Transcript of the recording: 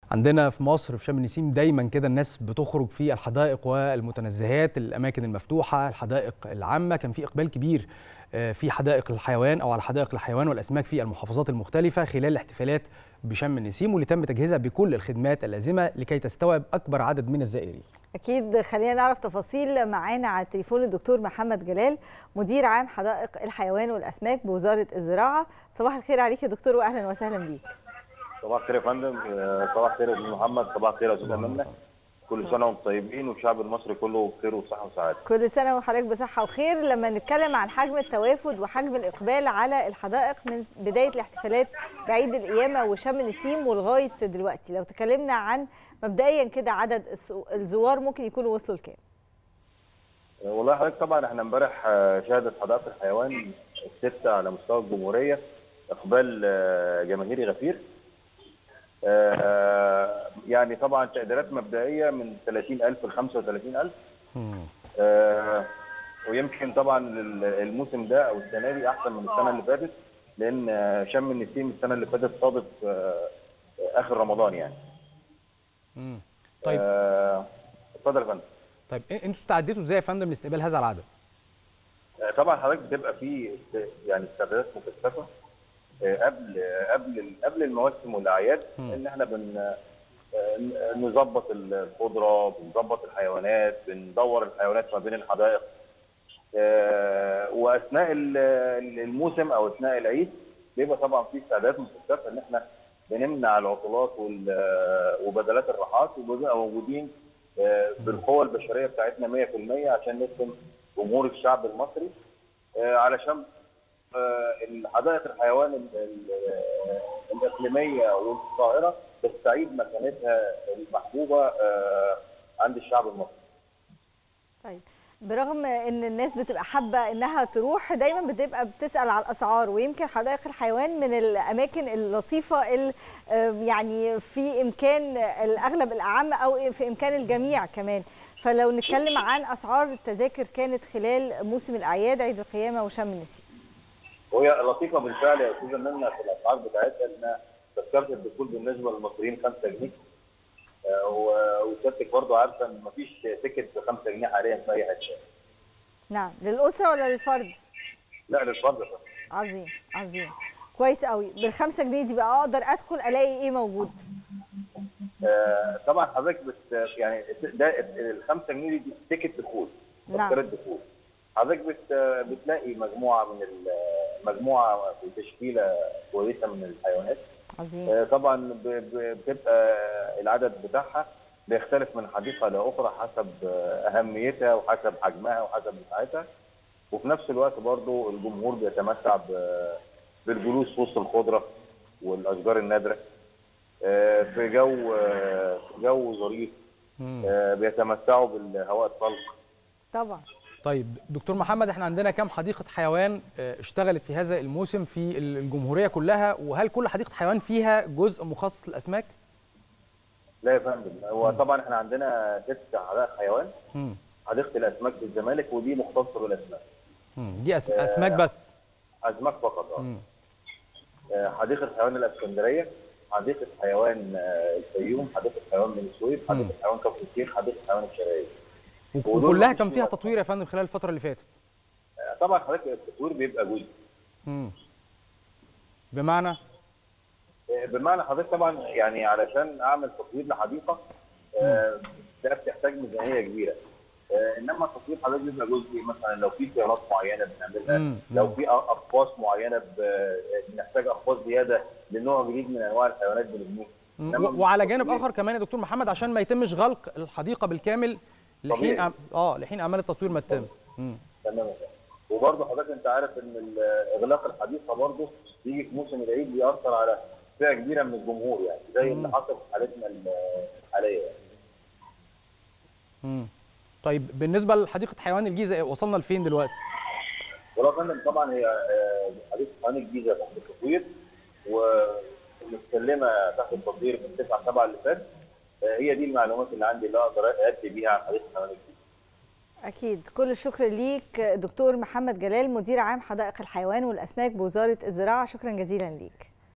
عندنا في مصر في شم النسيم دايما كده الناس بتخرج في الحدائق والمتنزهات الاماكن المفتوحه الحدائق العامه كان في اقبال كبير في حدائق الحيوان او على حدائق الحيوان والاسماك في المحافظات المختلفه خلال الاحتفالات بشم النسيم واللي تم تجهيزها بكل الخدمات اللازمه لكي تستوعب اكبر عدد من الزائرين. اكيد خلينا نعرف تفاصيل معانا على التليفون الدكتور محمد جلال مدير عام حدائق الحيوان والاسماك بوزاره الزراعه صباح الخير عليك يا دكتور واهلا وسهلا بيك. صباح الخير يا فندم صباح الخير يا استاذ محمد صباح الخير يا استاذ منى كل سنه وانتم طيبين والشعب المصري كله بخير وصحه وسعاده كل سنه وحضرتك بصحه وخير لما نتكلم عن حجم التوافد وحجم الاقبال على الحدائق من بدايه الاحتفالات بعيد القيامه وشم النسيم ولغايه دلوقتي لو تكلمنا عن مبدئيا كده عدد الزوار ممكن يكونوا وصلوا لكام والله حضرتك طبعا احنا امبارح شهدت حدائق الحيوان السته على مستوى الجمهوريه اقبال جماهيري غفير آه يعني طبعا تقديرات مبدئيه من 30000 ل 35000 آه ويمكن طبعا الموسم ده او السنه دي احسن من السنه اللي فاتت لان شم النسيم السنه اللي فاتت صادف آه اخر رمضان يعني. امم طيب اتفضل يا فندم. طيب انتوا استعديتوا ازاي يا فندم لاستقبال هذا العدد؟ طبعا حضرتك بتبقى في يعني استعدادات مكثفه قبل قبل قبل المواسم والاعياد ان احنا بن نظبط الخضره بنظبط الحيوانات بندور الحيوانات ما بين الحدائق واثناء الموسم او اثناء العيد بيبقى طبعا في استعدادات مكثفه ان احنا بنمنع العطلات وبدلات الراحات وبنبقى موجودين بالقوه البشريه بتاعتنا 100% عشان نخدم جمهور الشعب المصري علشان الحدائق الحيوان الاقليميه والقاهره تستعيد مكانتها المحبوبه عند الشعب المصري. طيب برغم ان الناس بتبقى حابه انها تروح دايما بتبقى بتسال على الاسعار ويمكن حدائق الحيوان من الاماكن اللطيفه اللي يعني في امكان الاغلب الاعم او في امكان الجميع كمان فلو نتكلم عن اسعار التذاكر كانت خلال موسم الاعياد عيد القيامه وشم النسيم. وهي لطيفه بالفعل يا استاذه منى في الاسعار بتاعتها ان تذكره الدخول بالنسبه للمصريين 5 جنيه وسيادتك برضه عارفه ان مفيش تيكت ب 5 جنيه حاليا في اي حته. نعم للاسره ولا للفرد؟ لا للفرد عظيم عظيم كويس قوي بال 5 جنيه دي بقى اقدر ادخل الاقي ايه موجود؟ آه طبعا حضرتك بت يعني ده ال 5 جنيه دي تيكت دخول نعم تذكره دخول حضرتك بت بتلاقي مجموعه من مجموعه تشكيله كويسه من الحيوانات عظيم طبعا بتبقى العدد بتاعها بيختلف من حديقه لاخرى حسب اهميتها وحسب حجمها وحسب مساحتها وفي نفس الوقت برضو الجمهور بيتمتع بالجلوس في وسط الخضره والاشجار النادره في جو في جو ظريف بيتمتعوا بالهواء الطلق طبعا طيب دكتور محمد احنا عندنا كام حديقه حيوان اشتغلت في هذا الموسم في الجمهوريه كلها وهل كل حديقه حيوان فيها جزء مخصص للاسماك؟ لا يا فندم هو طبعا احنا عندنا ست حدائق حيوان مم. حديقه الاسماك في الزمالك ودي مختصه بالاسماك مم. دي أس... اسماك بس اسماك فقط اه مم. حديقه حيوان الاسكندريه حديقه حيوان الفيوم حديقه حيوان بني سويف حديقه حيوان كفر الشيخ حديقه حيوان الشرقيه وكلها كان فيها تطوير يا فندم خلال الفتره اللي فاتت طبعا حضرتك التطوير بيبقى جزء امم بمعنى بمعنى حضرتك طبعا يعني علشان اعمل تطوير لحديقه ده بتحتاج ميزانيه كبيره انما التطوير حضرتك بيبقى جزئي مثلا لو في صيانات معينه بنعملها لو في اقفاص معينه بنحتاج اقفاص زياده لنوع جديد من انواع الحيوانات بنبنيه وعلى جانب اخر كمان يا دكتور محمد عشان ما يتمش غلق الحديقه بالكامل لحين أم... اه لحين اعمال التطوير ما تتم تمام وبرضه حضرتك انت عارف ان اغلاق الحديقه برضه بيجي في موسم العيد بيأثر على فئه كبيره من الجمهور يعني زي اللي حصل في حالتنا الحاليه يعني. امم طيب بالنسبه لحديقه حيوان الجيزه وصلنا لفين دلوقتي؟ والله يا فندم طبعا هي حديقه حيوان الجيزه تحت التطوير ومتكلمه تحت التطوير من 9 7 اللي فات هي دي المعلومات اللي عندي اللي اقدر ادي بيها عن حديقه حيوان الجيزه. اكيد كل الشكر ليك دكتور محمد جلال مدير عام حدائق الحيوان والاسماك بوزاره الزراعه شكرا جزيلا ليك.